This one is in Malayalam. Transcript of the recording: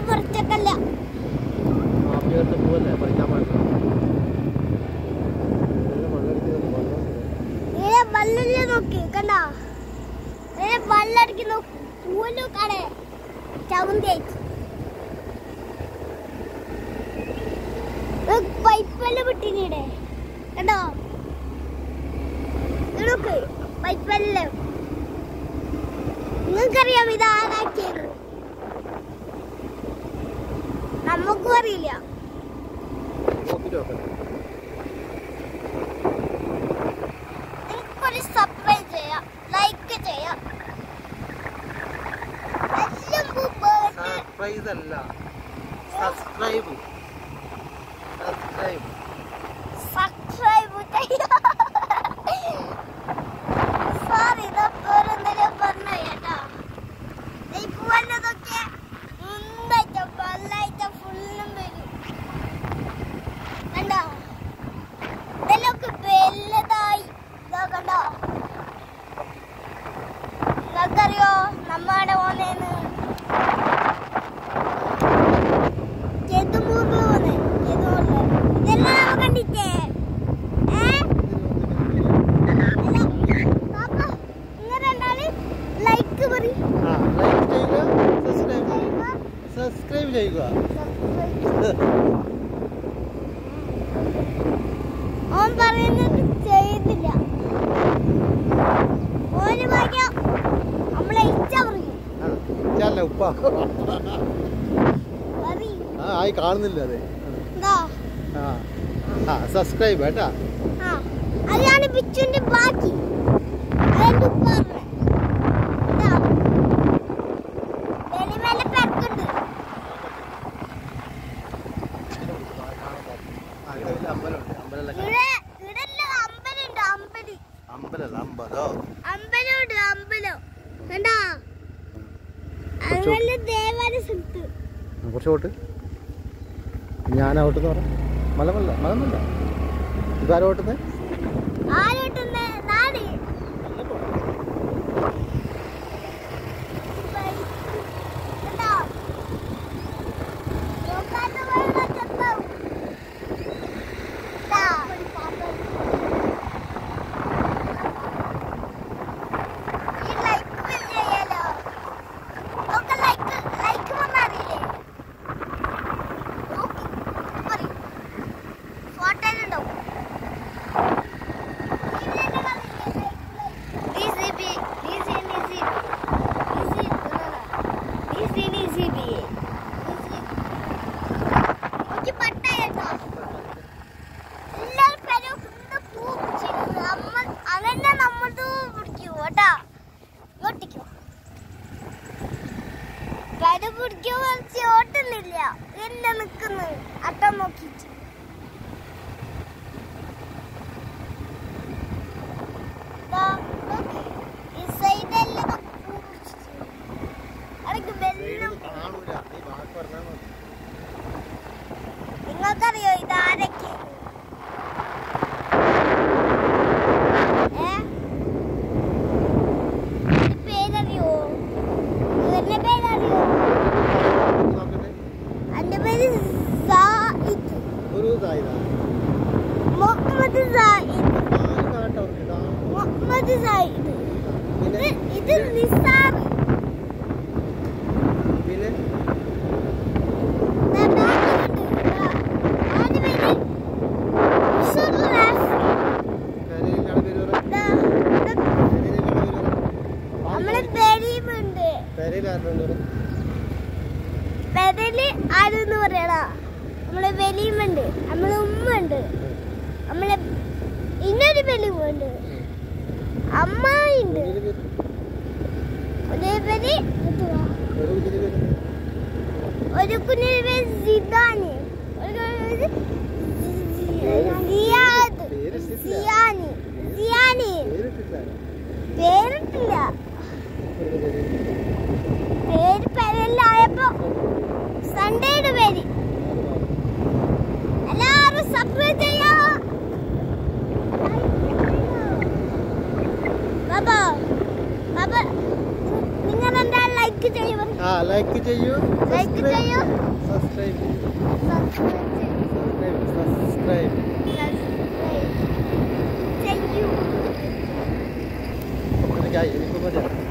പറിച്ചക്കല്ല മാപ്പിയോട്ട് പോവല്ലേ പറിക്കാൻ പാടില്ല നല്ല വെള്ളമടിക്കുന്നത് വെള്ളം ഇങ്ങനെ വള്ളില് നോക്കി കണ്ടോ ഇങ്ങനെ വള്ളടിക്കുന്ന പൂലു കട ചവുന്തേച്ച് പൈപ്പെല്ലാം വിട്ടിനിടെ കണ്ടോ ഇത് നോക്ക് പൈപ്പെല്ലാം നിങ്ങൾക്കറിയാം ഇത് ആരാക്കിയത് നമുക്കും അറിയില്ല നോക്കിട്ട് നോക്കട്ടെ നിങ്ങൾക്കൊരു സബ്സ്ക്രൈബ് ചെയ്യാം ലൈക്ക് ചെയ്യാം എല്ലാം മുമ്പ് സർപ്രൈസ് അല്ല സബ്സ്ക്രൈബ് സബ്സ്ക്രൈബ് സബ്സ്ക്രൈബ് ചെയ്യാം സോറി ഇതൊക്കെ എന്തെങ്കിലും പറഞ്ഞു കേട്ടോ ഇപ്പൊ വന്നതൊക്കെ മുമ്പായിട്ട വെള്ളായിട്ട ഫുള്ളും വരും കണ്ടോ ഇതെല്ലൊക്കെ വലുതായി ഇതാ കണ്ടോ നിങ്ങൾക്കറിയോ നമ്മുടെ ഓനേന്ന് ചെതുമൂന്ന് പോന്നെ ചെതുമൂന്ന് ഇതെല്ലാം നമ്മ കണ്ടിട്ടേ ഏ അല്ല, പാപ്പ, നിങ്ങൾ രണ്ടാള് ലൈക്ക് പറ ആ ലൈക്ക് ചെയ്യുക സബ്സ്ക്രൈബ് ചെയ്യുക സബ്സ്ക്രൈബ് ചെയ്യുക ഓൻ പറയുന്നത് ചെയ്യുന്നില്ല ഒരു ഭാഗ്യം നമ്മളെ ഇച്ച പറയും ചല്ല ഉപ്പ പറയും ആ ആയി കാണുന്നില്ല അതെ എന്താ ആ ആ സബ്സ്ക്രൈബ് കേട്ടാ ആ അതാണ് പിച്ചുന്റെ ബാക്കി അതെന്റെ ഉപ്പ പറഞ്ഞെ. ഇതാ. വെളിമേലെ പെരക്കുണ്ട് ആ, ഇവിടെ വലിയ അമ്പലമുണ്ട് അമ്പലമല്ല ഇവിടെ ഇവിടെ എല്ലാം അമ്പലുണ്ട് അമ്പല് അമ്പലല്ല അമ്പലോ അമ്പലമുണ്ട് അമ്പലം കണ്ടാ അങ്ങനെ ദേവാലയ സ്ഥലത്ത് കുറച്ച് ഓട്ട് ഞാനോട്ടെന്ന് പറ മലമല്ല മലമല്ല ഇതാരും ഓട്ടുന്നത് ആരോട്ടുന്ന നാട് കണ്ടോ? നോക്കാത്ത വെള്ളം ചെത്താവും. ദാ. ഈ like bill ചെയ്യാലോ. നോക്ക് like, like വന്നാ അറിയില്ലേ? നോക്ക്, പറയൂ. ഫോട്ടോയിലുണ്ടാവും. DCB, DC, DC, DC, DC, DCB. എനിക്ക് പട്ടായിട്ടോ എല്ലാവരും പേരും ഫുള്ള് പൂ പിടിച്ചിരുന്നു നമ്മ അതന്നെ നമ്മൾക്ക് പിടിക്കൂ കേട്ടാ ഇങ്ങോട്ടിക്കോ കര പിടിക്കോ കുറച്ച് ഓട്ടുന്നില്ല എന്നെ നിക്കുന്നു അട്ടം നോക്കിയിട്ട് ദാ, നോക്ക്. ഈ സൈഡെല്ലാം പൂ പിടിച്ചിട്ട്. അവിടേക്ക് വെള്ളം കാണൂല നീ ബാക്കി പറഞ്ഞാൽ മതി നിങ്ങൾക്കറിയോ ഇതാരൊക്കെ ഏ ഇതിന്റെ പേരറിയോ ഇവരുടെ പേരറിയോ നോക്കട്ടെ എന്റെ പേര് സായിദ് ഒരു ഇതായതാ മുഹമ്മദ് സായിദ് നാല് കാട്ടോ ഇതാ മുഹമ്മദ് സായിദ് പിന്നെ ഇത് ഇത് നിസാർ പിന്നെ ദാ ബാക്കിലുണ്ട്. ദാ. അവന്റെ പേര് ഷുറാഫ്. കരയിലാണ് പേര് പറ ദാ. ദാ. കരയിലാണ് പേര് പറ നമ്മളെ പെരീമുണ്ട് കരയിലാരുണ്ട് പറ പെരല് ആരെന്ന് പറയണ നമ്മളെ വലിയുമുണ്ട് നമ്മളെ ഉമ്മ ഉണ്ട് നമ്മളെ ഇന്നൊരു വലിയുമുണ്ട് അമ്മായിണ്ട് കുഞ്ഞിന് പേര് അതേപോലെ എന്തുവാ? ഒരു കുഞ്ഞിന് പേര് ഒരു കുഞ്ഞിന്റെ പേര് സിദാനി ഒരു കുഞ്ഞിന്റെ പേര് സിയാദ് പേരിട്ടില്ല. സിയാനി സിയാനി പേരിട്ടില്ല പേരിട്ടില്ല ഒരു പേര് പേര് പെരലായപ്പോ സൺഡേയുടെ പേര് എല്ലാവരും സബ്സ്ക്രൈബ് ചെയ്യാ ബാബാ ബാബ നിങ്ങൾ എന്താ ലൈക്ക് ലൈക്ക് ചെയ്യൂ ആ ലൈക്ക് ചെയ്യൂ ലൈക്ക് ചെയ്യൂ സബ്സ്ക്രൈബ് ചെയ്യൂ സബ്സ്ക്രൈബ് ചെയ്യൂ സബ്സ്ക്രൈബ് സബ്സ്ക്രൈബ് ചെയ്യൂ എനിക്കായി എനിക്കൊന്നും